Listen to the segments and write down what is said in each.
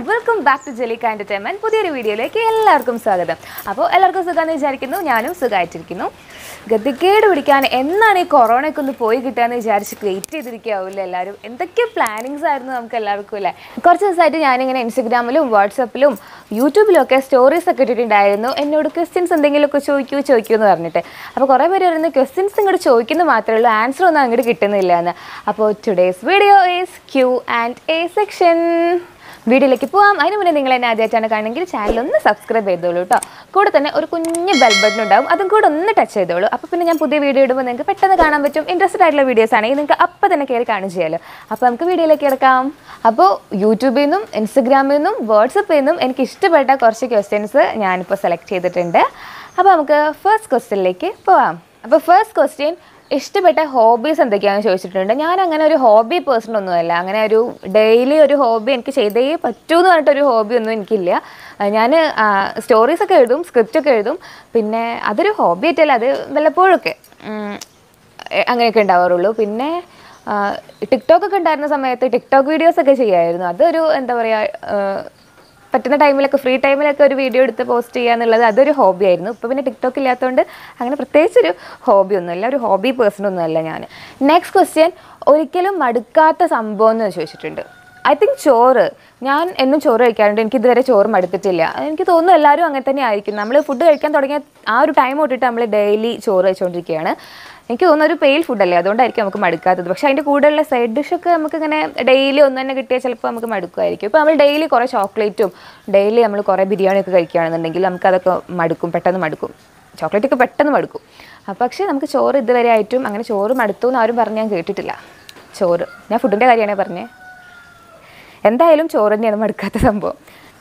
Welcome back to ജെലിക്ക entertainment പുതിയൊരു വീഡിയോയിലേക്ക് എല്ലാവർക്കും സ്വാഗതം അപ്പോൾ എല്ലാവർക്കും സുഖമെന്ന് വിചാരിക്കുന്നു ഞാനും സുഖമായിട്ടിരിക്കുന്നു ഗതികേട് പിടിക്കാൻ എന്നാണ് ഈ കൊറോണയൊക്കെ ഒന്ന് പോയി കിട്ടുകയെന്ന് വിചാരിച്ച് വെയിറ്റ് ചെയ്തിരിക്കാവില്ല എല്ലാവരും എന്തൊക്കെ പ്ലാനിങ്സ് ആയിരുന്നു നമുക്ക് എല്ലാവർക്കും അല്ലേ കുറച്ച് ദിവസമായിട്ട് ഞാനിങ്ങനെ ഇൻസ്റ്റഗ്രാമിലും വാട്സപ്പിലും യൂട്യൂബിലും ഒക്കെ സ്റ്റോറീസ് ഒക്കെ ഇട്ടിട്ടുണ്ടായിരുന്നു എന്നോട് ക്വസ്റ്റ്യൻസ് എന്തെങ്കിലുമൊക്കെ ചോദിക്കൂ ചോദിക്കൂ എന്ന് പറഞ്ഞിട്ട് അപ്പോൾ കുറേ പേര് പറയുന്നത് ക്വസ്റ്റ്യൻസ് ഇങ്ങോട്ട് ചോദിക്കുന്നത് മാത്രമേ ഉള്ളൂ ആൻസർ ഒന്നും അങ്ങോട്ട് കിട്ടുന്നില്ല എന്ന് അപ്പോൾ today's video is Q and A section വീഡിയോയിലേക്ക് പോവാം അതിന് മുന്നേ നിങ്ങൾ എന്നെ ആദ്യമായിട്ടാണ് കാണണമെങ്കിൽ ചാനൽ ഒന്ന് സബ്സ്ക്രൈബ് ചെയ്തോളൂ കേട്ടോ കൂടെ തന്നെ ഒരു കുഞ്ഞ് ബെൽ ബട്ടൺ ഉണ്ടാവും അതും കൂടെ ഒന്ന് ടച്ച് ചെയ്തോളൂ അപ്പോൾ പിന്നെ ഞാൻ പുതിയ വീഡിയോ ഇടുമ്പോൾ നിങ്ങൾക്ക് പെട്ടെന്ന് കാണാൻ പറ്റും ഇൻട്രസ്റ്റഡ് ആയിട്ടുള്ള വീഡിയോസ് ആണെങ്കിൽ നിങ്ങൾക്ക് അപ്പം തന്നെ കയറി കാണും ചെയ്യാമല്ലോ അപ്പോൾ നമുക്ക് വീഡിയോയിലേക്ക് കിടക്കാം അപ്പോൾ യൂട്യൂബിൽ നിന്നും ഇൻസ്റ്റഗ്രാമിൽ നിന്നും വാട്സപ്പിൽ നിന്നും എനിക്ക് ഇഷ്ടപ്പെട്ട കുറച്ച് ക്വസ്റ്റ്യൻസ് ഞാനിപ്പോൾ സെലക്ട് ചെയ്തിട്ടുണ്ട് അപ്പോൾ നമുക്ക് ഫസ്റ്റ് ക്വസ്റ്റ്യനിലേക്ക് പോവാം അപ്പോൾ ഫസ്റ്റ് ക്വസ്റ്റ്യൻ ഇഷ്ടപ്പെട്ട ഹോബീസ് എന്തൊക്കെയാണെന്ന് ചോദിച്ചിട്ടുണ്ട് ഞാൻ അങ്ങനെ ഒരു ഹോബി പേഴ്സൺ ഒന്നുമല്ല അങ്ങനെ ഒരു ഡെയിലി ഒരു ഹോബി എനിക്ക് ചെയ്തേ പറ്റൂ എന്ന് പറഞ്ഞിട്ടൊരു ഹോബി ഒന്നും എനിക്കില്ല ഞാൻ സ്റ്റോറീസ് ഒക്കെ എഴുതും സ്ക്രിപ്റ്റ് ഒക്കെ എഴുതും പിന്നെ അതൊരു ഹോബി ആയിട്ടല്ല അത് വല്ലപ്പോഴൊക്കെ ഉം, എ- അങ്ങനെയൊക്കെ ഉണ്ടാവാറുള്ളൂ പിന്നെ ടിക്ടോക്ക് ഒക്കെ ഉണ്ടായിരുന്ന സമയത്ത് ടിക്ടോക്ക് വീഡിയോസ് ഒക്കെ ചെയ്യായിരുന്നു അതൊരു എന്താ പറയുക പറ്റുന്ന ടൈമിലൊക്കെ ഫ്രീ ടൈമിലൊക്കെ ഒരു വീഡിയോ എടുത്ത് പോസ്റ്റ് ചെയ്യുക എന്നുള്ളത് അതൊരു ഹോബി ആയിരുന്നു ഇപ്പോൾ പിന്നെ ടിക്ടോക്ക് ഇല്ലാത്തതുകൊണ്ട് അങ്ങനെ പ്രത്യേകിച്ചൊരു ഹോബി ഒന്നുമില്ല ഒരു ഹോബി പേഴ്സൺ ഒന്നുമല്ല ഞാൻ നെക്സ്റ്റ് ക്വസ്റ്റ്യൻ ഒരിക്കലും മടുക്കാത്ത സംഭവം എന്ന് ചോദിച്ചിട്ടുണ്ട് ഐ തിങ്ക് ചോറ് ഞാൻ എന്നും ചോറ് കഴിക്കാറുണ്ട് എനിക്ക് ഇതുവരെ ചോറ് മടുത്തിട്ടില്ല എനിക്ക് തോന്നുന്നു എല്ലാവരും അങ്ങനെ തന്നെ ആയിരിക്കും നമ്മൾ ഫുഡ് കഴിക്കാൻ തുടങ്ങിയ ആ ഒരു ടൈം തൊട്ടിട്ട് നമ്മൾ ഡെയിലി ചോറ് കഴിച്ചുകൊണ്ടിരിക്കുകയാണ് എനിക്ക് തോന്നുന്ന ഒരു പെയിൽ ഫുഡല്ലേ അതുകൊണ്ടായിരിക്കും നമുക്ക് മടുക്കാത്തത് പക്ഷേ അതിൻ്റെ കൂടെയുള്ള സൈഡ് ഡിഷൊക്കെ നമുക്ക് ഇങ്ങനെ ഡെയിലി ഒന്ന് തന്നെ കിട്ടിയാൽ ചിലപ്പോൾ നമുക്ക് മടുക്കുമായിരിക്കും ഇപ്പോൾ നമ്മൾ ഡെയിലി കുറേ ചോക്ലേറ്റും ഡെയിലി നമ്മൾ കുറേ ബിരിയാണിയൊക്കെ കഴിക്കുകയാണെന്നുണ്ടെങ്കിൽ നമുക്കതൊക്കെ മടുക്കും പെട്ടെന്ന് മടുക്കും ചോക്ലേറ്റ് ഒക്കെ പെട്ടെന്ന് മടുക്കും അപ്പോൾ പക്ഷേ നമുക്ക് ചോറ് ഇതുവരെ ആയിട്ടും അങ്ങനെ ചോറ് മടുത്തു എന്ന് ആരും പറഞ്ഞ് ഞാൻ കേട്ടിട്ടില്ല ചോറ് ഞാൻ ഫുഡിൻ്റെ കാര്യമാണ് പറഞ്ഞത് എന്തായാലും ചോറ് തന്നെയാണ് മടുക്കാത്ത സംഭവം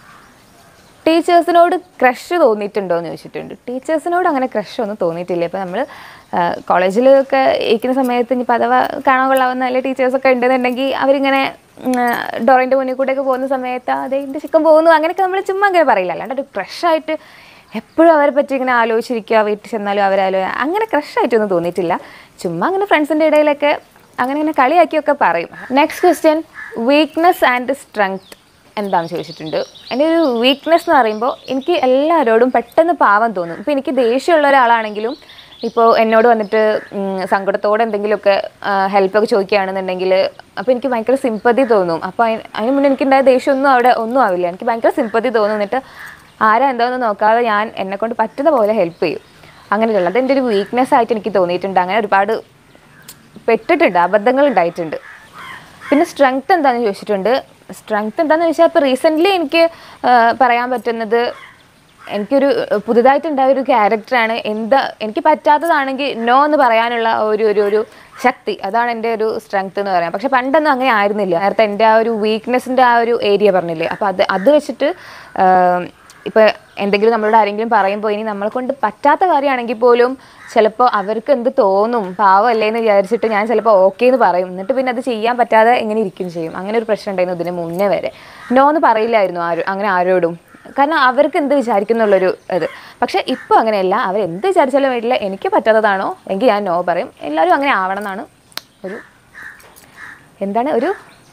ടീച്ചേഴ്സിനോട് ക്രഷ് തോന്നിയിട്ടുണ്ടോ എന്ന് ചോദിച്ചിട്ടുണ്ട് ടീച്ചേഴ്സിനോട് അങ്ങനെ ക്രഷ് ഒന്നും തോന്നിയിട്ടില്ല ഇപ്പോൾ നമ്മൾ കോളേജിലൊക്കെ ഇരിക്കുന്ന സമയത്ത് ഇനിയിപ്പോൾ അഥവാ കാണാൻ കൊള്ളാവുന്ന നല്ല ടീച്ചേഴ്സൊക്കെ ഉണ്ടെന്നുണ്ടെങ്കിൽ അവരിങ്ങനെ ഡോറിൻ്റെ മുന്നിൽ കൂടെയൊക്കെ പോകുന്ന സമയത്ത് അതേ എൻ്റെ ചിക്കൻ പോകുന്നു അങ്ങനെയൊക്കെ നമ്മൾ ചുമ്മാ അങ്ങനെ പറയില്ല അല്ലാണ്ട് ഒരു ക്രഷായിട്ട് എപ്പോഴും അവരെ പറ്റി ഇങ്ങനെ ആലോചിച്ചിരിക്കുക വീട്ടിൽ ചെന്നാലും അവരാലോ അങ്ങനെ ക്രഷായിട്ടൊന്നും തോന്നിയിട്ടില്ല ചുമ്മാ അങ്ങനെ ഫ്രണ്ട്സിൻ്റെ ഇടയിലൊക്കെ അങ്ങനെ ഇങ്ങനെ കളിയാക്കിയൊക്കെ പറയും next question weakness and strength എന്താണെന്ന് ചോദിച്ചിട്ടുണ്ട് എൻ്റെ ഒരു വീക്ക്നെസ് എന്ന് പറയുമ്പോൾ എനിക്ക് എല്ലാവരോടും പെട്ടെന്ന് പാവം തോന്നും ഇപ്പോൾ എനിക്ക് ദേഷ്യമുള്ള ഒരാളാണെങ്കിലും ഇപ്പോൾ എന്നോട് വന്നിട്ട് ഉം, സങ്കടത്തോടെ എന്തെങ്കിലുമൊക്കെ ഹെൽപ്പൊക്കെ ചോദിക്കുകയാണെന്നുണ്ടെങ്കിൽ അപ്പോൾ എനിക്ക് ഭയങ്കര സിമ്പതി തോന്നും അപ്പോൾ അതിന് അതിന് മുന്നേ എനിക്കുണ്ടായ ദേഷ്യമൊന്നും അവിടെ ഒന്നും ആവില്ല എനിക്ക് ഭയങ്കര സിമ്പതി തോന്നും എന്നിട്ട് ആരാ എന്താണെന്ന് നോക്കാതെ ഞാൻ എന്നെക്കൊണ്ട് പറ്റുന്ന പോലെ ഹെൽപ്പ് ചെയ്യും അങ്ങനെയുള്ള അത് എൻ്റെ ഒരു വീക്ക്നെസ് ആയിട്ട് എനിക്ക് തോന്നിയിട്ടുണ്ട് അങ്ങനെ ഒരുപാട് പെട്ടിട്ടുണ്ട് അബദ്ധങ്ങൾ ഉണ്ടായിട്ടുണ്ട് പിന്നെ സ്ട്രെങ്ത് എന്താണെന്ന് ചോദിച്ചിട്ടുണ്ട് സ്ട്രെങ്ത് എന്താണെന്ന് ചോദിച്ചാൽ ഇപ്പോൾ റീസെൻ്റ്ലി എനിക്ക് ആ, പറയാൻ പറ്റുന്നത് എനിക്കൊരു പുതുതായിട്ടുണ്ടായ ഒരു ക്യാരക്ടറാണ് എന്താ എനിക്ക് പറ്റാത്തതാണെങ്കിൽ നോ എന്ന് പറയാനുള്ള ഒരു ഒരു ഒരു ശക്തി അതാണ് എൻ്റെ ഒരു സ്ട്രെങ്ത് എന്ന് പറയാം പക്ഷെ പണ്ടൊന്നും അങ്ങനെ ആയിരുന്നില്ല നേരത്തെ എൻ്റെ ആ ഒരു വീക്ക്നെസ്സിൻ്റെ ആ ഒരു ഏരിയ പറഞ്ഞില്ലേ അപ്പോൾ അത് അത് വെച്ചിട്ട് ഇപ്പോൾ എന്തെങ്കിലും നമ്മളോട് ആരെങ്കിലും പറയുമ്പോൾ ഇനി നമ്മളെ കൊണ്ട് പറ്റാത്ത കാര്യമാണെങ്കിൽ പോലും ചിലപ്പോൾ അവർക്ക് എന്ത് തോന്നും പാവമല്ലേ എന്ന് വിചാരിച്ചിട്ട് ഞാൻ ചിലപ്പോൾ ഓക്കെ എന്ന് പറയും എന്നിട്ട് പിന്നെ അത് ചെയ്യാൻ പറ്റാതെ എങ്ങനെ ഇരിക്കും ചെയ്യും അങ്ങനെ ഒരു പ്രശ്നം ഉണ്ടായിരുന്നു ഇതിന് മുന്നേ വരെ നോ എന്ന് പറയില്ലായിരുന്നു ആരും അങ്ങനെ ആരോടും കാരണം അവർക്ക് എന്ത് വിചാരിക്കുന്നുള്ളൊരു ഇത് പക്ഷേ ഇപ്പോൾ അങ്ങനെയല്ല അവർ എന്ത് വിചാരിച്ചാലും വേണ്ടില്ല എനിക്ക് പറ്റാത്തതാണോ എങ്കിൽ ഞാൻ നോ പറയും എല്ലാവരും അങ്ങനെ ആവണം എന്നാണ് ഒരു എന്താണ് ഒരു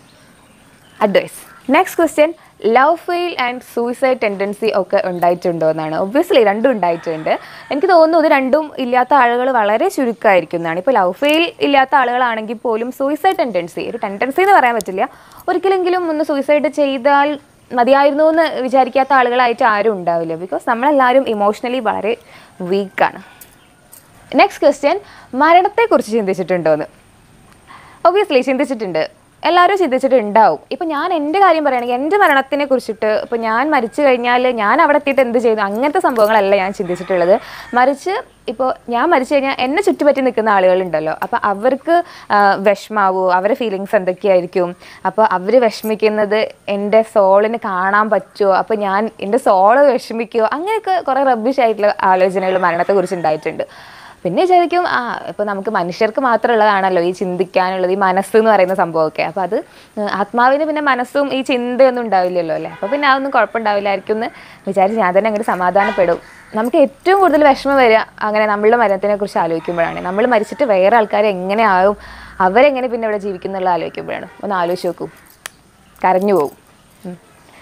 advice next question love fail and suicide tendency ഒക്കെ ഉണ്ടായിട്ടുണ്ടോ എന്നാണ് ഒബ്വിയസ്ലി രണ്ടും ഉണ്ടായിട്ടുണ്ട് എനിക്ക് തോന്നുന്നു ഇത് രണ്ടും ഇല്ലാത്ത ആളുകൾ വളരെ ചുരുക്കമായിരിക്കും എന്നാണ് ഇപ്പോൾ ലവ് ഫെയിൽ ഇല്ലാത്ത ആളുകളാണെങ്കിൽ പോലും സൂയിസൈഡ് ടെൻഡൻസി ഒരു ടെൻഡൻസി എന്ന് പറയാൻ പറ്റില്ല ഒരിക്കലെങ്കിലും ഒന്ന് സൂയിസൈഡ് ചെയ്താൽ മതിയായിരുന്നു എന്ന് വിചാരിക്കാത്ത ആളുകളായിട്ട് ആരും ഉണ്ടാവില്ല ബിക്കോസ് നമ്മളെല്ലാവരും ഇമോഷണലി വളരെ വീക്കാണ് നെക്സ്റ്റ് ക്വസ്റ്റ്യൻ മരണത്തെക്കുറിച്ച് ചിന്തിച്ചിട്ടുണ്ടോയെന്ന് ഒബ്വിയസ്ലി ചിന്തിച്ചിട്ടുണ്ട് എല്ലാവരും ചിന്തിച്ചിട്ടുണ്ടാവും ഇപ്പം ഞാൻ എൻ്റെ കാര്യം പറയുകയാണെങ്കിൽ എൻ്റെ മരണത്തിനെ കുറിച്ചിട്ട് ഇപ്പം ഞാൻ മരിച്ചു കഴിഞ്ഞാൽ ഞാൻ അവിടെ എത്തിയിട്ട് എന്ത് ചെയ്തു അങ്ങനത്തെ സംഭവങ്ങളല്ല ഞാൻ ചിന്തിച്ചിട്ടുള്ളത് മറിച്ച് ഇപ്പോൾ ഞാൻ മരിച്ചു കഴിഞ്ഞാൽ എന്നെ ചുറ്റുപറ്റി നിൽക്കുന്ന ആളുകളുണ്ടല്ലോ അപ്പോൾ അവർക്ക് വിഷമാവോ അവരുടെ ഫീലിങ്സ് എന്തൊക്കെയായിരിക്കും അപ്പോൾ അവർ വിഷമിക്കുന്നത് എൻ്റെ സോളിന് കാണാൻ പറ്റുമോ അപ്പോൾ ഞാൻ എൻ്റെ സോള് വിഷമിക്കുമോ അങ്ങനെയൊക്കെ കുറേ റബ്ബിഷ് ആയിട്ടുള്ള ആലോചനകൾ മരണത്തെക്കുറിച്ച് ഉണ്ടായിട്ടുണ്ട് പിന്നെ വിചാരിക്കും ആ ഇപ്പോൾ നമുക്ക് മനുഷ്യർക്ക് മാത്രമുള്ളതാണല്ലോ ഈ ചിന്തിക്കാനുള്ളത് ഈ മനസ്സ് എന്ന് പറയുന്ന സംഭവമൊക്കെ അപ്പോൾ അത് ആത്മാവിന് പിന്നെ മനസ്സും ഈ ചിന്തയൊന്നും ഉണ്ടാവില്ലല്ലോ അല്ലേ അപ്പോൾ പിന്നെ അതൊന്നും കുഴപ്പമുണ്ടാവില്ലായിരിക്കും എന്ന് വിചാരിച്ച് ഞാൻ തന്നെ അങ്ങോട്ട് സമാധാനപ്പെടും നമുക്ക് ഏറ്റവും കൂടുതൽ വിഷമം വരിക അങ്ങനെ നമ്മളുടെ മരണത്തിനെ കുറിച്ച് ആലോചിക്കുമ്പോഴാണ് നമ്മൾ മരിച്ചിട്ട് വേറെ ആൾക്കാർ എങ്ങനെയാവും അവരെങ്ങനെ പിന്നെ ഇവിടെ ജീവിക്കുന്നുള്ള ആലോചിക്കുമ്പോഴാണ് ഒന്ന് ആലോചിച്ച് നോക്കൂ കരഞ്ഞു പോകും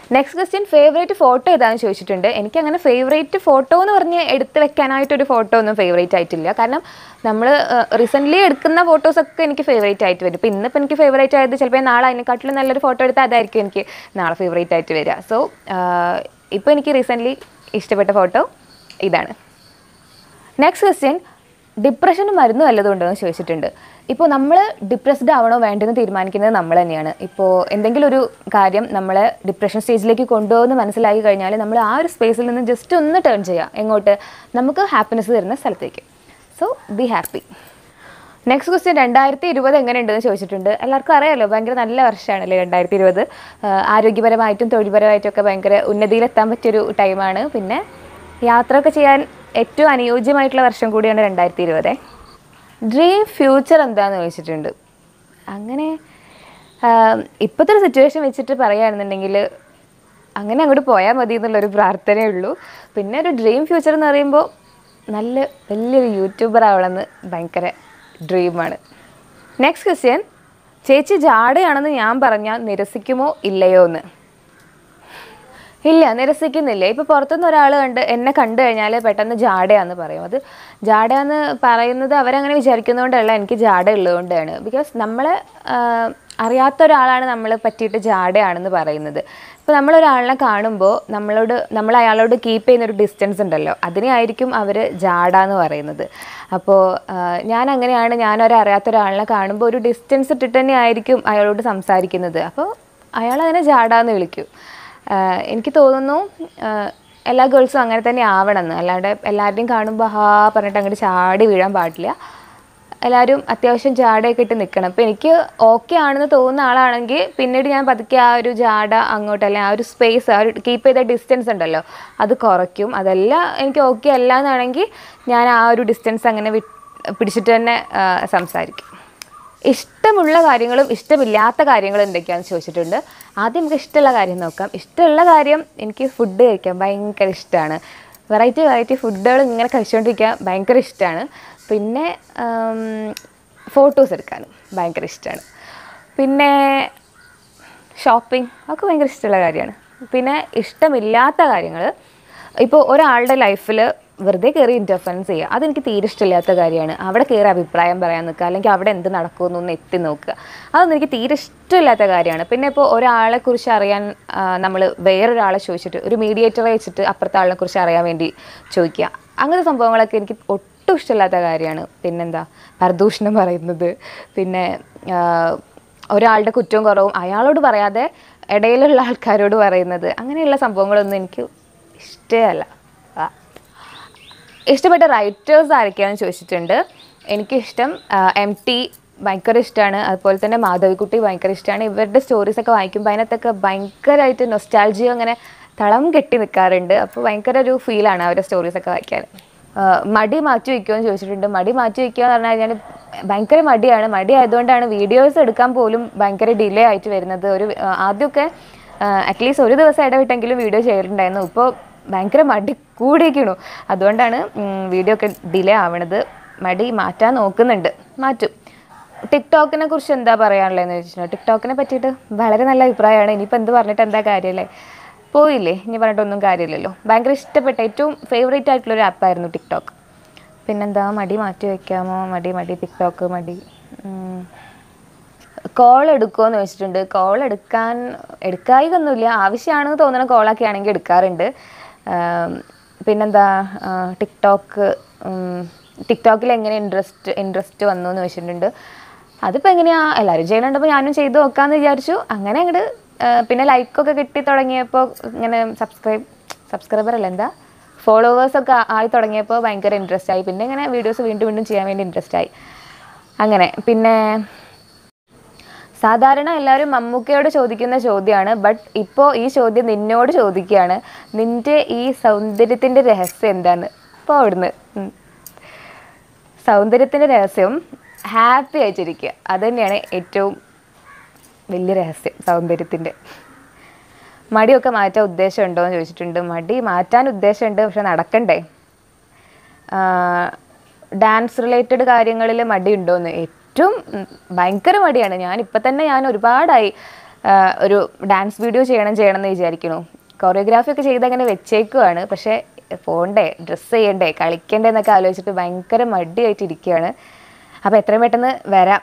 നെക്സ്റ്റ് ക്വസ്റ്റ്യൻ ഫേവറേറ്റ് ഫോട്ടോ ഏതാണെന്ന് ചോദിച്ചിട്ടുണ്ട് എനിക്ക് അങ്ങനെ ഫേവറേറ്റ് ഫോട്ടോ എന്ന് പറഞ്ഞ് എടുത്ത് വെക്കാനായിട്ടൊരു ഫോട്ടോ ഒന്നും ഫേവറേറ്റ് ആയിട്ടില്ല കാരണം നമ്മൾ റീസെൻ്റ്ലി എടുക്കുന്ന ഫോട്ടോസൊക്കെ എനിക്ക് ഫേവറേറ്റ് ആയിട്ട് വരും ഇപ്പോൾ ഇന്നിപ്പോൾ എനിക്ക് ഫേവറേറ്റ് ആയത് ചിലപ്പോൾ നാളെ അതിനെക്കാട്ടിലും നല്ലൊരു ഫോട്ടോ എടുത്താൽ അതായിരിക്കും എനിക്ക് നാളെ ഫേവറേറ്റ് ആയിട്ട് വരിക സോ ഇപ്പോൾ എനിക്ക് റീസെൻ്റ്ലി ഇഷ്ടപ്പെട്ട ഫോട്ടോ ഇതാണ് നെക്സ്റ്റ് ക്വസ്റ്റ്യൻ ഡിപ്രഷന് മരുന്ന് വല്ലതും ഉണ്ടോ എന്ന് ചോദിച്ചിട്ടുണ്ട് ഇപ്പോൾ നമ്മൾ ഡിപ്രസ്ഡ് ആവണോ വേണ്ടെന്ന് തീരുമാനിക്കുന്നത് നമ്മൾ തന്നെയാണ് ഇപ്പോൾ എന്തെങ്കിലും ഒരു കാര്യം നമ്മളെ ഡിപ്രഷൻ സ്റ്റേജിലേക്ക് കൊണ്ടുപോകുമെന്ന് മനസ്സിലാക്കി കഴിഞ്ഞാൽ നമ്മൾ ആ ഒരു സ്പേസിൽ നിന്ന് ജസ്റ്റ് ഒന്ന് ടേൺ ചെയ്യാം എങ്ങോട്ട് നമുക്ക് ഹാപ്പിനെസ് തരുന്ന സ്ഥലത്തേക്ക് so be happy next question രണ്ടായിരത്തി ഇരുപത് എങ്ങനെയുണ്ടെന്ന് ചോദിച്ചിട്ടുണ്ട് എല്ലാവർക്കും അറിയാലോ ഭയങ്കര നല്ല വർഷമാണല്ലേ രണ്ടായിരത്തി ഇരുപത് ആരോഗ്യപരമായിട്ടും തൊഴിൽപരമായിട്ടും ഒക്കെ ഭയങ്കര ഉന്നതിയിലെത്താൻ പറ്റിയൊരു ടൈമാണ് പിന്നെ യാത്രയൊക്കെ ചെയ്യാൻ ഏറ്റവും അനുയോജ്യമായിട്ടുള്ള വർഷം കൂടിയാണ് രണ്ടായിരത്തി ഇരുപത് ഡ്രീം ഫ്യൂച്ചർ എന്താണെന്ന് ചോദിച്ചിട്ടുണ്ട് അങ്ങനെ ആഹ്, ഇപ്പോഴത്തെ ഒരു സിറ്റുവേഷൻ വെച്ചിട്ട് പറയുകയാണെന്നുണ്ടെങ്കിൽ അങ്ങനെ അങ്ങോട്ട് പോയാൽ മതി എന്നുള്ളൊരു പ്രാർത്ഥനയേ ഉള്ളൂ പിന്നെ ഒരു ഡ്രീം ഫ്യൂച്ചർ എന്ന് പറയുമ്പോൾ നല്ല വലിയൊരു യൂട്യൂബർ ആവണമെന്ന് ഭയങ്കര ഡ്രീമാണ് നെക്സ്റ്റ് ക്വസ്റ്റ്യൻ ചേച്ചി ജാടയാണെന്ന് ഞാൻ പറഞ്ഞാൽ നിരസിക്കുമോ ഇല്ലയോ എന്ന് ഇല്ല നിരസിക്കുന്നില്ല ഇപ്പൊ പുറത്തുനിന്ന് ഒരാൾ കണ്ട് എന്നെ കണ്ടു കഴിഞ്ഞാൽ പെട്ടെന്ന് ജാടയാന്ന് പറയും അത് ജാടയാന്ന് പറയുന്നത് അവരങ്ങനെ വിചാരിക്കുന്നതുകൊണ്ടല്ല എനിക്ക് ജാട ഉള്ളതുകൊണ്ടാണ് ബിക്കോസ് നമ്മളെ ആഹ്, അറിയാത്ത ഒരാളാണ് നമ്മളെ പറ്റിയിട്ട് ജാടയാണെന്ന് പറയുന്നത് ഇപ്പോൾ നമ്മളൊരാളിനെ കാണുമ്പോൾ നമ്മളോട് നമ്മൾ അയാളോട് കീപ്പ് ചെയ്യുന്ന ഒരു ഡിസ്റ്റൻസ് ഉണ്ടല്ലോ അതിനെ ആയിരിക്കും അവർ ജാട എന്ന് പറയുന്നത് അപ്പോൾ ഞാൻ അങ്ങനെയാണ് ഞാൻ ഒരറിയാത്ത ഒരാളിനെ കാണുമ്പോൾ ഒരു ഡിസ്റ്റൻസ് ഇട്ടിട്ട് തന്നെ ആയിരിക്കും അയാളോട് സംസാരിക്കുന്നത് അപ്പോൾ അയാൾ അതിനെ ജാട എന്ന് വിളിക്കും ആഹ് എനിക്ക് തോന്നുന്നു ആഹ് എല്ലാ ഗേൾസും അങ്ങനെ തന്നെ ആവണമെന്ന് അല്ലാണ്ട് എല്ലാവരുടെയും കാണുമ്പോൾ ഹാ പറഞ്ഞിട്ട് അങ്ങോട്ട് ചാടി വീഴാൻ പാടില്ല എല്ലാവരും അത്യാവശ്യം ജാടയൊക്കെ ഇട്ട് നിൽക്കണം അപ്പോൾ എനിക്ക് ഓക്കെ ആണെന്ന് തോന്നുന്ന ആളാണെങ്കിൽ പിന്നീട് ഞാൻ പതുക്കെ ആ ഒരു ജാട അങ്ങോട്ട് അല്ലെങ്കിൽ ആ ഒരു സ്പേസ് ആ ഒരു കീപ്പ് ചെയ്ത ഡിസ്റ്റൻസ് ഉണ്ടല്ലോ അത് കുറയ്ക്കും അതല്ല എനിക്ക് ഓക്കെ അല്ല എന്നാണെങ്കിൽ ഞാൻ ആ ഒരു ഡിസ്റ്റൻസ് അങ്ങനെ വി പിടിച്ചിട്ട് തന്നെ ആഹ് സംസാരിക്കും ഇഷ്ടമുള്ള കാര്യങ്ങളും ഇഷ്ടമില്ലാത്ത കാര്യങ്ങളും എന്തൊക്കെയാണെന്ന് ചോദിച്ചിട്ടുണ്ട് ആദ്യം നമുക്ക് ഇഷ്ടമുള്ള കാര്യം നോക്കാം ഇഷ്ടമുള്ള കാര്യം എനിക്ക് ഫുഡ് കഴിക്കാൻ ഭയങ്കര ഇഷ്ടമാണ് വെറൈറ്റി വെറൈറ്റി ഫുഡുകൾ ഇങ്ങനെ കഴിച്ചുകൊണ്ടിരിക്കാൻ ഭയങ്കര ഇഷ്ടമാണ് പിന്നെ ഫോട്ടോസ് എടുക്കാനും ഭയങ്കര ഇഷ്ടമാണ് പിന്നെ ഷോപ്പിംഗ് ഒക്കെ ഭയങ്കര ഇഷ്ടമുള്ള കാര്യമാണ് പിന്നെ ഇഷ്ടമില്ലാത്ത കാര്യങ്ങൾ ഇപ്പോൾ ഒരാളുടെ ലൈഫിൽ വെറുതെ കയറി ഇൻ്റർഫറൻസ് ചെയ്യുക അതെനിക്ക് തീരെ ഇഷ്ടമില്ലാത്ത കാര്യമാണ് അവിടെ കയറി അഭിപ്രായം പറയാൻ നിൽക്കുക അല്ലെങ്കിൽ അവിടെ എന്ത് നടക്കുമെന്നൊന്ന് എത്തി നോക്കുക അതൊന്നും എനിക്ക് തീരെ ഇഷ്ടമില്ലാത്ത കാര്യമാണ് പിന്നെ ഇപ്പോൾ ഒരാളെ കുറിച്ച് അറിയാൻ നമ്മൾ വേറൊരാളെ ചോദിച്ചിട്ട് ഒരു മീഡിയേറ്ററെ വെച്ചിട്ട് അപ്പുറത്തെ ആളിനെ കുറിച്ച് അറിയാൻ വേണ്ടി ചോദിക്കുക അങ്ങനത്തെ സംഭവങ്ങളൊക്കെ എനിക്ക് ഒട്ടും ഇഷ്ടമില്ലാത്ത കാര്യമാണ് പിന്നെന്താ പരദൂഷണം പറയുന്നത് പിന്നെ ആ, ഒരാളുടെ കുറ്റവും കുറവും അയാളോട് പറയാതെ ഇടയിലുള്ള ആൾക്കാരോട് പറയുന്നത് അങ്ങനെയുള്ള സംഭവങ്ങളൊന്നും എനിക്ക് ഇഷ്ടമല്ല ആ. ഇഷ്ടപ്പെട്ട റൈറ്റേഴ്സ് ആരൊക്കെയാണെന്ന് ചോദിച്ചിട്ടുണ്ട് എനിക്കിഷ്ടം എം ടി ഭയങ്കര ഇഷ്ടമാണ് അതുപോലെ തന്നെ മാധവിക്കുട്ടി ഭയങ്കര ഇഷ്ടമാണ് ഇവരുടെ സ്റ്റോറീസൊക്കെ വായിക്കുമ്പോൾ അതിനകത്തൊക്കെ ഭയങ്കരമായിട്ട് നൊസ്റ്റാൾജിയോ അങ്ങനെ തളം കെട്ടി നിൽക്കാറുണ്ട് അപ്പോൾ ഭയങ്കര ഒരു ഫീലാണ് അവരുടെ സ്റ്റോറീസൊക്കെ വായിക്കാൻ ആ, മടി മാറ്റി വയ്ക്കുമോ എന്ന് ചോദിച്ചിട്ടുണ്ട് മടി മാറ്റി വയ്ക്കുക എന്ന് പറഞ്ഞു കഴിഞ്ഞാൽ ഭയങ്കര മടിയാണ് മടി ആയതുകൊണ്ടാണ് വീഡിയോസ് എടുക്കാൻ പോലും ഭയങ്കര ഡിലേ ആയിട്ട് വരുന്നത് ഒരു ആ, ആദ്യമൊക്കെ അറ്റ്ലീസ്റ്റ് ഒരു ദിവസം ഇടവിട്ടെങ്കിലും വീഡിയോ ചെയ്തിട്ടുണ്ടായിരുന്നു ഇപ്പോൾ ഭയങ്കര മടി കൂടിയിരിക്കണു അതുകൊണ്ടാണ് വീഡിയോ ഒക്കെ ഡിലേ ആവണത് മടി മാറ്റാൻ നോക്കുന്നുണ്ട് മാറ്റും ടിക്ടോക്കിനെ കുറിച്ച് എന്താ പറയാനുള്ളതെന്ന് ചോദിച്ചിട്ടുണ്ടെങ്കിൽ ടിക്ടോക്കിനെ പറ്റിയിട്ട് വളരെ നല്ല അഭിപ്രായമാണ് ഇനിയിപ്പോൾ എന്ത് പറഞ്ഞിട്ട് എന്താ കാര്യമല്ലേ പോയില്ലേ ഇനി പറഞ്ഞിട്ടൊന്നും കാര്യമില്ലല്ലോ ഭയങ്കര ഇഷ്ടപ്പെട്ട ഏറ്റവും ഫേവറേറ്റ് ആയിട്ടുള്ള ഒരു ആപ്പായിരുന്നു ടിക്ടോക്ക് പിന്നെന്താ മടി മാറ്റി വയ്ക്കാമോ മടി മടി ടിക്ടോക്ക് മടി കോൾ എടുക്കുമോ എന്ന് ചോദിച്ചിട്ടുണ്ട് കോൾ എടുക്കാൻ എടുക്കായികൊന്നുമില്ല ആവശ്യമാണെന്ന് തോന്നുന്ന കോളൊക്കെ ആണെങ്കിൽ എടുക്കാറുണ്ട് ആം, പിന്നെന്താ ആ, ടിക്ടോക്ക് ഉം, ടിക്ടോക്കിൽ എങ്ങനെ ഇൻട്രസ്റ്റ് ഇൻട്രസ്റ്റ് വന്നു എന്ന് ചോദിച്ചിട്ടുണ്ട് അതിപ്പോൾ എങ്ങനെയാ എല്ലാവരും ചെയ്യണുണ്ടപ്പോൾ ഞാനും ചെയ്ത് നോക്കാമെന്ന് വിചാരിച്ചു അങ്ങനെ അങ്ങോട്ട് പിന്നെ ലൈക്കൊക്കെ കിട്ടി തുടങ്ങിയപ്പോൾ ഇങ്ങനെ സബ്സ്ക്രൈബ് സബ്സ്ക്രൈബർ അല്ല എന്താ ഫോളോവേഴ്സൊക്കെ ആയി തുടങ്ങിയപ്പോൾ ഭയങ്കര ഇൻട്രസ്റ്റ് ആയി പിന്നെ ഇങ്ങനെ വീഡിയോസ് വീണ്ടും വീണ്ടും ചെയ്യാൻ വേണ്ടി ഇൻട്രസ്റ്റ് ആയി അങ്ങനെ പിന്നെ സാധാരണ എല്ലാവരും മമ്മൂക്കയോട് ചോദിക്കുന്ന ചോദ്യമാണ് ബട്ട് ഇപ്പോൾ ഈ ചോദ്യം നിന്നോട് ചോദിക്കുകയാണ് നിന്റെ ഈ സൗന്ദര്യത്തിൻ്റെ രഹസ്യം എന്താണ് ഇപ്പോൾ അവിടുന്ന് ഉം. സൗന്ദര്യത്തിൻ്റെ രഹസ്യം ഹാപ്പി ആയിട്ടിരിക്കുക അതുതന്നെയാണ് ഏറ്റവും വലിയ രഹസ്യം സൗന്ദര്യത്തിൻ്റെ മടിയൊക്കെ മാറ്റാൻ ഉദ്ദേശമുണ്ടോ എന്ന് ചോദിച്ചിട്ടുണ്ട് മടി മാറ്റാൻ ഉദ്ദേശമുണ്ട് പക്ഷെ നടക്കണ്ടേ ഡാൻസ് റിലേറ്റഡ് കാര്യങ്ങളിൽ മടി ഉണ്ടോയെന്ന് ഏറ്റവും ഉം, ഭയങ്കര മടിയാണ് ഞാൻ ഇപ്പം തന്നെ ഞാൻ ഒരുപാടായി ആ, ഒരു ഡാൻസ് വീഡിയോ ചെയ്യണം ചെയ്യണം എന്ന് വിചാരിക്കണു കൊറിയോഗ്രാഫി ഒക്കെ ചെയ്ത് അങ്ങനെ വെച്ചേക്കുവാണ് പക്ഷേ പോണ്ടേ ഡ്രസ്സ് ചെയ്യണ്ടേ കളിക്കണ്ടേ എന്നൊക്കെ ആലോചിച്ചിട്ട് ഭയങ്കര മടിയായിട്ട് ഇരിക്കുകയാണ് അപ്പോൾ എത്രയും പെട്ടെന്ന് വരാം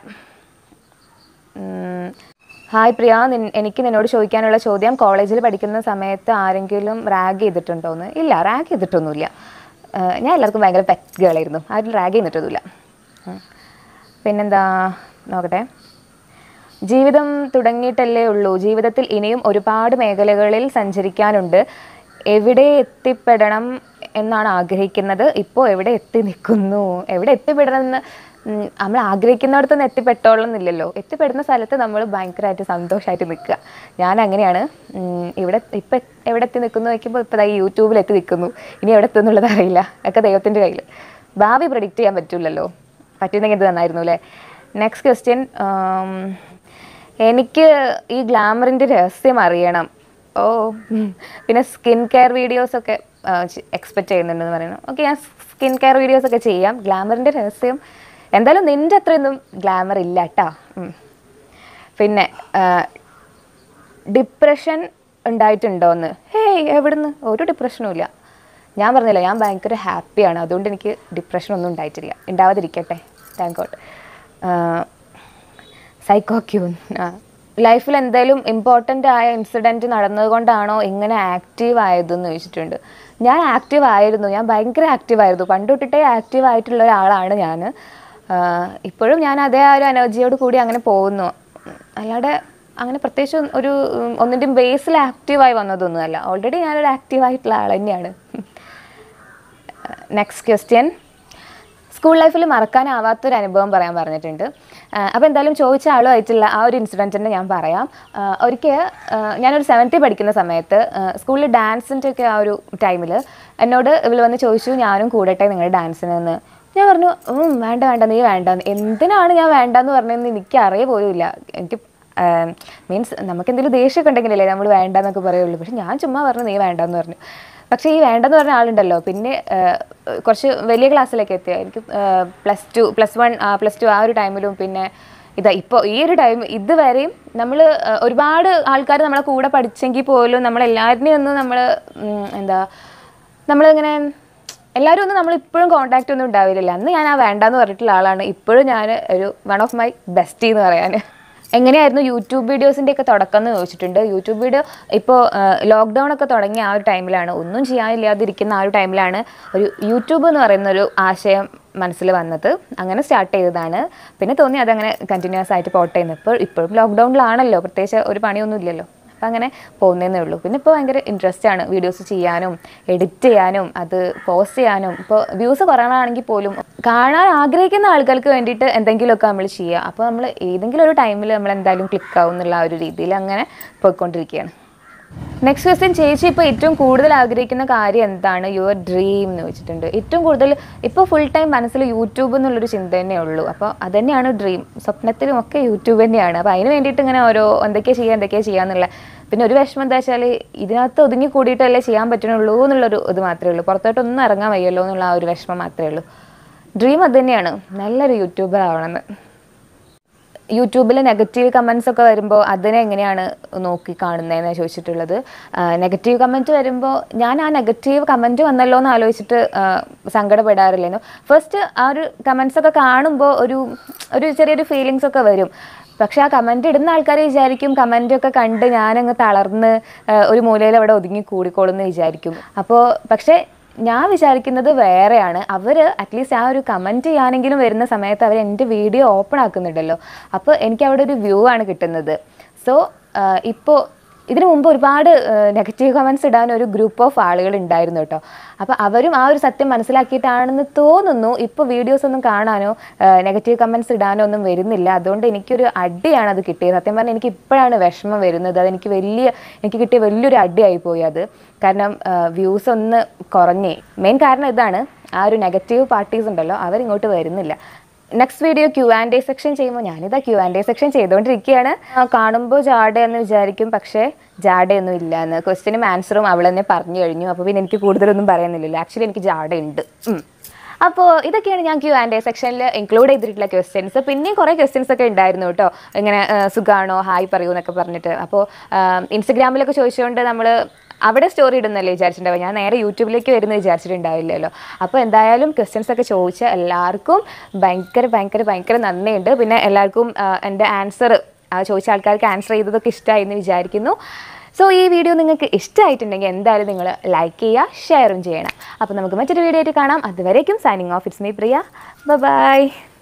ഉം. ഹായ് പ്രിയ നിൻ- എനിക്ക് നിന്നോട് ചോദിക്കാനുള്ള ചോദ്യം കോളേജിൽ പഠിക്കുന്ന സമയത്ത് ആരെങ്കിലും റാഗ് ചെയ്തിട്ടുണ്ടോന്ന് ഇല്ല റാഗ് ചെയ്തിട്ടൊന്നുമില്ല ഏഹ് ഞാൻ എല്ലാവർക്കും ഭയങ്കര പെറ്റ് ഗേളായിരുന്നു ആരും റാഗ് ചെയ്തിട്ടൊന്നുമില്ല ഉം. പിന്നെന്താ നോക്കട്ടെ ജീവിതം തുടങ്ങിയിട്ടല്ലേ ഉള്ളൂ ജീവിതത്തിൽ ഇനിയും ഒരുപാട് മേഖലകളിൽ സഞ്ചരിക്കാനുണ്ട് എവിടെ എത്തിപ്പെടണം എന്നാണ് ആഗ്രഹിക്കുന്നത് ഇപ്പോൾ എവിടെ എത്തി നിൽക്കുന്നു എവിടെ എത്തിപ്പെടണം എന്ന് ഉം, നമ്മൾ ആഗ്രഹിക്കുന്നിടത്തൊന്നും എത്തിപ്പെട്ടോളന്നില്ലല്ലോ എത്തിപ്പെടുന്ന സ്ഥലത്ത് നമ്മൾ ഭയങ്കരമായിട്ട് സന്തോഷമായിട്ട് നിൽക്കുക ഞാൻ അങ്ങനെയാണ് ഉം, ഇവിടെ ഇപ്പം എവിടെ എത്തി നിൽക്കുന്നു വയ്ക്കുമ്പോൾ ഇപ്പോൾ ഈ യൂട്യൂബിൽ എത്തി നിൽക്കുന്നു ഇനി എവിടെ എത്തുന്നുള്ളത് അറിയില്ല ഒക്കെ ദൈവത്തിൻ്റെ കയ്യിൽ ഭാവി പ്രഡിക്റ്റ് ചെയ്യാൻ പറ്റില്ലല്ലോ പറ്റുന്നെങ്കിൽ ഇത് നന്നായിരുന്നു അല്ലേ നെക്സ്റ്റ് ക്വസ്റ്റ്യൻ എനിക്ക് ഈ ഗ്ലാമറിൻ്റെ രഹസ്യം അറിയണം ഓ ഉം. പിന്നെ സ്കിൻ കെയർ വീഡിയോസൊക്കെ എക്സ്പെക്റ്റ് ചെയ്യുന്നുണ്ടെന്ന് പറയുന്നു ഓക്കെ ഞാൻ സ്കിൻ കെയർ വീഡിയോസൊക്കെ ചെയ്യാം ഗ്ലാമറിൻ്റെ രഹസ്യം എന്തായാലും നിൻ്റെ അത്രയൊന്നും ഗ്ലാമർ ഇല്ല കേട്ടോ പിന്നെ ഡിപ്രഷൻ ഉണ്ടായിട്ടുണ്ടോയെന്ന് ഹേയ് എവിടുന്ന് ഒരു ഡിപ്രഷനും ഇല്ല ഞാൻ പറഞ്ഞില്ല ഞാൻ ഭയങ്കര ഹാപ്പിയാണ് അതുകൊണ്ട് എനിക്ക് ഡിപ്രഷൻ ഒന്നും ഉണ്ടായിട്ടില്ല ഉണ്ടാവാതിരിക്കട്ടെ താങ്ക് ഗോഡ് സൈക്കോ ക്യൂൻ ലൈഫിൽ എന്തെങ്കിലും ഇമ്പോർട്ടൻ്റ് ആയ ഇൻസിഡൻറ്റ് നടന്നതുകൊണ്ടാണോ ഇങ്ങനെ ആക്റ്റീവ് ആയതെന്ന് ചോദിച്ചിട്ടുണ്ട് ഞാൻ ആക്റ്റീവ് ആയിരുന്നു ഞാൻ ഭയങ്കര ആക്റ്റീവ് ആയിരുന്നു പണ്ട് തൊട്ടിട്ടേ ആക്റ്റീവ് ആയിട്ടുള്ള ഒരാളാണ് ഞാൻ ഇപ്പോഴും ഞാൻ അതേ ആ ഒരു എനർജിയോട് കൂടി അങ്ങനെ പോകുന്നു അല്ലാതെ അങ്ങനെ പ്രത്യേകിച്ച് ഒരു ഉം, ഒന്നിൻ്റെയും ബേസിൽ ആക്റ്റീവായി വന്നതൊന്നുമല്ല ഓൾറെഡി ഞാനൊരു ആക്റ്റീവ് ആയിട്ടുള്ള ആൾ തന്നെയാണ് നെക്സ്റ്റ് ക്വസ്റ്റ്യൻ സ്കൂൾ ലൈഫിൽ മറക്കാനാവാത്തൊരു അനുഭവം പറയാൻ പറഞ്ഞിട്ടുണ്ട് അപ്പോൾ എന്തായാലും ചോദിച്ച ആളുമായിട്ടുള്ള ആ ഒരു ഇൻസിഡൻറ്റ് തന്നെ ഞാൻ പറയാം ഒരിക്കൽ ഞാനൊരു സെവൻത്തിൽ പഠിക്കുന്ന സമയത്ത് സ്കൂളിൽ ഡാൻസിൻ്റെ ഒക്കെ ആ ഒരു ടൈമിൽ എന്നോട് ഇവൾ വന്ന് ചോദിച്ചു ഞാനും കൂടട്ടെ നിങ്ങളുടെ ഡാൻസിന് എന്ന് ഞാൻ പറഞ്ഞു ഉം, വേണ്ട വേണ്ട നീ വേണ്ട എന്തിനാണ് ഞാൻ വേണ്ടെന്ന് പറഞ്ഞതെന്ന് എനിക്ക് അറിയ പോലും ഇല്ല എനിക്ക് മീൻസ് നമുക്ക് എന്തെങ്കിലും ദേഷ്യമൊക്കെ ഉണ്ടെങ്കിലല്ലേ നമ്മൾ വേണ്ടെന്നൊക്കെ പറയുള്ളൂ പക്ഷെ ഞാൻ ചുമ്മാ പറഞ്ഞു നീ വേണ്ടെന്ന് പറഞ്ഞു പക്ഷേ ഈ വേണ്ടെന്ന് പറഞ്ഞ ആളുണ്ടല്ലോ പിന്നെ ആ, കുറച്ച് വലിയ ക്ലാസ്സിലേക്ക് എത്തിയ എനിക്ക് plus two plus one plus two ആ ഒരു ടൈമിലും പിന്നെ ഇതാ ഇപ്പോൾ ഈ ഒരു ടൈം ഇതുവരെയും നമ്മൾ ഒരുപാട് ആൾക്കാർ നമ്മളെ കൂടെ പഠിച്ചെങ്കിൽ പോലും നമ്മളെല്ലാവരുടെയും ഒന്നും നമ്മൾ എന്താ നമ്മളിങ്ങനെ എല്ലാവരും ഒന്നും നമ്മൾ ഇപ്പോഴും കോൺടാക്റ്റ് ഒന്നും ഉണ്ടാവില്ല അന്ന് ഞാൻ ആ വേണ്ടാന്ന് പറഞ്ഞിട്ടുള്ള ആളാണ് ഇപ്പോഴും ഞാൻ ഒരു വൺ ഓഫ് മൈ ബെസ്റ്റി എന്ന് പറയാൻ എങ്ങനെയായിരുന്നു യൂട്യൂബ് വീഡിയോസിൻ്റെ ഒക്കെ തുടക്കം എന്ന് ചോദിച്ചിട്ടുണ്ട് യൂട്യൂബ് വീഡിയോ ഇപ്പോൾ ലോക്ക്ഡൗൺ ഒക്കെ തുടങ്ങിയ ആ ഒരു ടൈമിലാണ് ഒന്നും ചെയ്യാനില്ലാതിരിക്കുന്ന ആ ഒരു ടൈമിലാണ് ഒരു യൂട്യൂബ് എന്ന് പറയുന്ന ഒരു ആശയം മനസ്സിൽ വന്നത് അങ്ങനെ സ്റ്റാർട്ട് ചെയ്തതാണ് പിന്നെ തോന്നി അതങ്ങനെ കണ്ടിന്യൂസ് ആയിട്ട് പോട്ടെ എന്ന് ഇപ്പോൾ ഇപ്പോഴും ലോക്ക്ഡൗണിലാണല്ലോ പ്രത്യേകിച്ച് ഒരു പണിയൊന്നും ഇല്ലല്ലോ അപ്പം അങ്ങനെ പോകുന്നതേ ഉള്ളൂ പിന്നെ ഇപ്പോൾ ഭയങ്കര ഇൻട്രസ്റ്റ് ആണ് വീഡിയോസ് ചെയ്യാനും എഡിറ്റ് ചെയ്യാനും അത് പോസ്റ്റ് ചെയ്യാനും ഇപ്പോൾ വ്യൂസ് കുറയണമാണെങ്കിൽ പോലും കാണാൻ ആഗ്രഹിക്കുന്ന ആളുകൾക്ക് വേണ്ടിയിട്ട് എന്തെങ്കിലുമൊക്കെ നമ്മൾ ചെയ്യുക അപ്പോൾ നമ്മൾ ഏതെങ്കിലും ഒരു ടൈമിൽ നമ്മൾ എന്തായാലും ക്ലിക്ക് ആവും എന്നുള്ള ആ ഒരു രീതിയിൽ അങ്ങനെ പോയിക്കൊണ്ടിരിക്കുകയാണ് നെക്സ്റ്റ് ക്വസ്റ്റ്യൻ ചേച്ചി ഇപ്പോൾ ഏറ്റവും കൂടുതൽ ആഗ്രഹിക്കുന്ന കാര്യം എന്താണ് യുവർ ഡ്രീം എന്ന് വെച്ചിട്ടുണ്ട് ഏറ്റവും കൂടുതൽ ഇപ്പോൾ ഫുൾ ടൈം മനസ്സിൽ യൂട്യൂബ് എന്നുള്ളൊരു ചിന്ത തന്നെ ഉള്ളൂ അപ്പോൾ അത് തന്നെയാണ് ഡ്രീം സ്വപ്നത്തിലും ഒക്കെ യൂട്യൂബ് തന്നെയാണ് അപ്പോൾ അതിന് വേണ്ടിയിട്ട് ഇങ്ങനെ ഓരോ എന്തൊക്കെയാണ് ചെയ്യുക എന്തൊക്കെയാണ് ചെയ്യാന്നുള്ള പിന്നെ ഒരു വിഷമം എന്താ വെച്ചാൽ ഇതിനകത്ത് ഒതുങ്ങി കൂടിയിട്ടല്ലേ ചെയ്യാൻ പറ്റുന്നുള്ളൂ എന്നുള്ളൊരു ഇത് മാത്രമേ ഉള്ളൂ പുറത്തോട്ടൊന്നും ഇറങ്ങാൻ വയ്യല്ലോ എന്നുള്ള ആ ഒരു വിഷമം മാത്രമേ ഉള്ളൂ ഡ്രീം അത് തന്നെയാണ് നല്ലൊരു യൂട്യൂബർ ആവണമെന്ന് യൂട്യൂബിൽ നെഗറ്റീവ് കമൻസ് ഒക്കെ വരുമ്പോൾ അതിനെ എങ്ങനെയാണ് നോക്കി കാണുന്നതെന്ന് ചോദിച്ചിട്ടുള്ളത് നെഗറ്റീവ് കമൻറ്റ് വരുമ്പോൾ ഞാൻ ആ നെഗറ്റീവ് കമൻറ്റ് വന്നല്ലോ എന്ന് ആലോചിച്ചിട്ട് ആ, സങ്കടപ്പെടാറില്ലായിരുന്നു ഫസ്റ്റ് ആ ഒരു കമൻസ് ഒക്കെ കാണുമ്പോൾ ഒരു ഒരു ചെറിയൊരു ഫീലിങ്സ് ഒക്കെ വരും പക്ഷെ ആ കമൻറ്റ് ഇടുന്ന ആൾക്കാർ വിചാരിക്കും കമൻ്റ് ഒക്കെ കണ്ട് ഞാനങ്ങ് തളർന്ന് ആ, ഒരു മൂലയിൽ അവിടെ ഒതുങ്ങി കൂടിക്കോളും എന്ന് വിചാരിക്കും അപ്പോൾ പക്ഷേ ഞാൻ വിചാരിക്കുന്നത് വേറെയാണ് അവർ അറ്റ്ലീസ്റ്റ് ആ ഒരു കമൻറ്റ് ചെയ്യാനെങ്കിലും വരുന്ന സമയത്ത് അവർ എൻ്റെ വീഡിയോ ഓപ്പൺ ആക്കുന്നുണ്ടല്ലോ അപ്പോൾ എനിക്ക് അവിടെ ഒരു വ്യൂ ആണ് കിട്ടുന്നത് സോ ഇപ്പോൾ ഇതിനു മുമ്പ് ഒരുപാട് നെഗറ്റീവ് കമൻസ് ഇടാൻ ഒരു ഗ്രൂപ്പ് ഓഫ് ആളുകൾ ഉണ്ടായിരുന്നു കേട്ടോ അപ്പോൾ അവരും ആ ഒരു സത്യം മനസ്സിലാക്കിയിട്ടാണെന്ന് തോന്നുന്നു ഇപ്പോൾ വീഡിയോസ് ഒന്നും കാണാനോ നെഗറ്റീവ് കമൻസ് ഇടാനോ ഒന്നും വരുന്നില്ല അതുകൊണ്ട് എനിക്കൊരു അടിയാണ് അത് കിട്ടിയത് സത്യം പറഞ്ഞാൽ എനിക്ക് ഇപ്പോഴാണ് വിഷമം വരുന്നത് അതെനിക്ക് വലിയ എനിക്ക് കിട്ടിയ വലിയൊരു അടിയായി പോയി അത് കാരണം വ്യൂസ് ഒന്ന് കുറഞ്ഞേ മെയിൻ കാരണം ഇതാണ് ആ ഒരു നെഗറ്റീവ് പാർട്ടീസ് ഉണ്ടല്ലോ അവരിങ്ങോട്ട് വരുന്നില്ല next video Q and A section ചെയ്യുമ്പോൾ ഞാനിതാ ക്യൂ ആൻഡ് എ സെക്ഷൻ ചെയ്തുകൊണ്ടിരിക്കുകയാണ് ആ, കാണുമ്പോൾ ജാടയെന്ന് വിചാരിക്കും പക്ഷേ ജാടയൊന്നും ഇല്ല എന്ന് ക്വസ്റ്റ്യനും ആൻസറും അവൾ തന്നെ പറഞ്ഞു കഴിഞ്ഞു അപ്പോൾ പിന്നെ എനിക്ക് കൂടുതലൊന്നും പറയുന്നില്ലല്ലോ ആക്ച്വലി എനിക്ക് ജാടയുണ്ട് ഉം. അപ്പോൾ ഇതൊക്കെയാണ് ഞാൻ ക്യൂ ആൻഡ് സെക്ഷനിൽ ഇൻക്ലൂഡ് ചെയ്തിട്ടുള്ള ക്വസ്റ്റ്യൻസ് പിന്നെയും കുറേ ക്വസ്റ്റ്യൻസ് ഒക്കെ ഉണ്ടായിരുന്നു കേട്ടോ ഇങ്ങനെ ആ, സുഖാണോ ഹായ് പറയൂ എന്നൊക്കെ പറഞ്ഞിട്ട് അപ്പോൾ ഇൻസ്റ്റഗ്രാമിലൊക്കെ ചോദിച്ചുകൊണ്ട് നമ്മൾ അവിടെ സ്റ്റോറി ഇടുന്നല്ലേ വിചാരിച്ചിട്ടുണ്ടാവുക ഞാൻ നേരെ യൂട്യൂബിലേക്ക് വരുന്ന വിചാരിച്ചിട്ടുണ്ടാവില്ലല്ലോ അപ്പോൾ എന്തായാലും ക്വസ്റ്റ്യൻസ് ഒക്കെ ചോദിച്ച എല്ലാവർക്കും ഭയങ്കര ഭയങ്കര ഭയങ്കര നന്ദിയുണ്ട് പിന്നെ എല്ലാവർക്കും ആ, എൻ്റെ ആൻസർ ചോദിച്ച ആൾക്കാർക്ക് ആൻസർ ചെയ്തതൊക്കെ ഇഷ്ടമായി എന്ന് വിചാരിക്കുന്നു സോ ഈ വീഡിയോ നിങ്ങൾക്ക് ഇഷ്ടമായിട്ടുണ്ടെങ്കിൽ എന്തായാലും നിങ്ങൾ ലൈക്ക് ചെയ്യുക ഷെയറും ചെയ്യണം അപ്പോൾ നമുക്ക് മറ്റൊരു വീഡിയോ ആയിട്ട് കാണാം അതുവരേക്കും signing off it's me Priya by